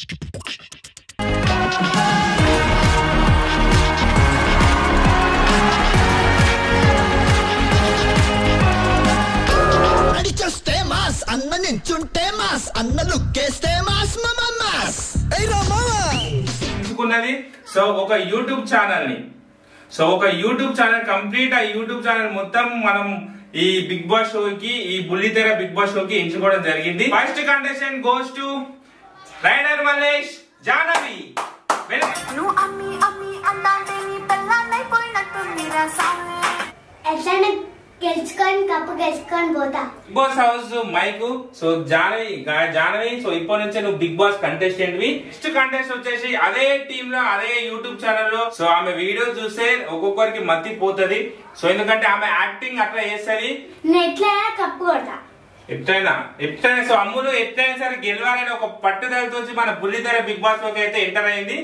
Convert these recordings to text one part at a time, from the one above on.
అడిచొస్తే mass అన్న నించుంటే mass అన్న లుక్కేస్తే మాస్ మమ మాస్ ఎంచుకున్నది సో ఒక యూట్యూబ్ ఛానల్ ని సో ఒక యూట్యూబ్ ఛానల్ కంప్లీట్ ఆ యూట్యూబ్ ఛానల్ మొత్తం మనం ఈ బిగ్ బాస్ షోకి ఈ బుల్లితెర బిగ్ బాస్ షోకి ఎంచుకోవడం జరిగింది first contestant goes to rider Mallesh Janavi welcome నువ్వు అమ్మి అమ్మి అందాంటే నీ పెళ్ళాన్నైపోయినట్టుంది రా సామి ఎట్లనే గెలుచుకొని కప్పు గెలుచుకొని పోతా big boss house mic so Janavi గా- జానవి సో ఇప్పటి నుంచే నువ్వు బిగ్ బాస్ కంటెస్టెంట్ వి నెక్స్ట్ కంటెస్ట్ వచ్చేసి అదే టీమ్ లో అదే యూట్యూబ్ ఛానల్ లో సో ఆమె వీడియో చూస్తే ఒక్కొక్కరికి మత్తి పోతది సో ఎందుకంటే ఆమె యాక్టింగ్ అట్లా చేస్తది నేను ఎట్లయినా కప్పు కొడతా ఎట్లయినా ఎట్లయినా సో అమ్ములు ఎట్లయినా సరే గెలవాలని ఒక పట్టుదలతో వచ్చి మన బుల్లితెర బిగ్ బాస్ లోకి అయితే ఎంటర్ అయింది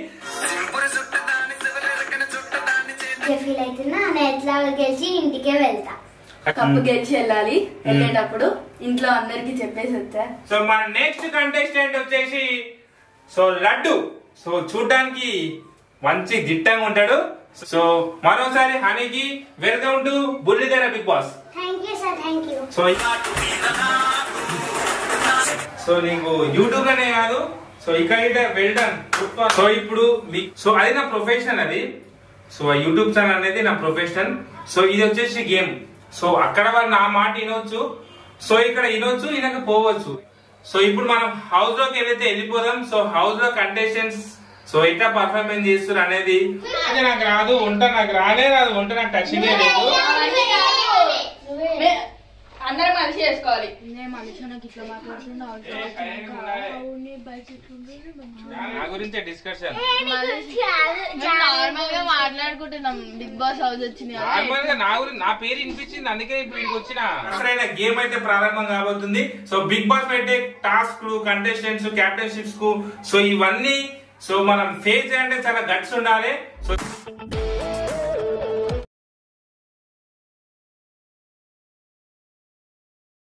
ఫీల్ అవుతున్నా నేను ఎట్లా గెలిచి ఇంటికే వెళ్తా కప్పు గెలిచి వెళ్ళాలి వెళ్ళేటప్పుడు ఇంట్లో అందరికి చెప్పేసి వచ్చా సో మన నెక్స్ట్ కంటెస్టెంట్ వచ్చేసి సో లడ్డు సో చూడడానికి మంచి దిట్టంగా ఉంటాడు సో మరోసారి హనీకి వెల్కమ్ టు బుల్లితెర big boss thank you sir thank you so so నీకు యూట్యూబ్ లోనే కాదు సో ఇక్కడ వెళ్ళడం సో ఇప్పుడు మీ- సో అది నా ప్రొఫెషన్ అది సో ఆ యూట్యూబ్ ఛానల్ అనేది నా ప్రొఫెషన్ సో ఇది వచ్చేసి గేమ్ సో అక్కడ వాళ్ళు నా మాట వినొచ్చు సో ఇక్కడ వినొచ్చు వినక పోవచ్చు సో ఇప్పుడు మనం హౌస్ లోకి వెళ్ళితే వెళ్ళిపోదాం సో హౌస్ లో కంటెస్టెంట్స్ సో ఎట్లా పర్ఫార్మెన్స్ చేస్తారు అనేది అది నాకు రాదు వంట నాకు రానే రాదు వంట నాకు టచింగ్ లేదు అందరం కలిసి చేసుకోవాలి నా గురించే డిస్కషన్ నార్మల్ గా మాట్లాడుకుంటున్నాం బిగ్ బాస్ హౌస్ వచ్చింది నార్మల్ గా నా గురించి నా పేరు వినిపించింది అందుకే ఇప్పుడు ఇక్కడికి వచ్చిన అసలైన గేమ్ అయితే ప్రారంభం కాబోతుంది సో బిగ్ బాస్ పెట్టే టాస్క్ లు కంటెస్టెంట్స్ క్యాప్టెన్షిప్స్ కు సో ఇవన్నీ సో మనం ఫేస్ చేయాలంటే చాలా గట్స్ ఉండాలి సో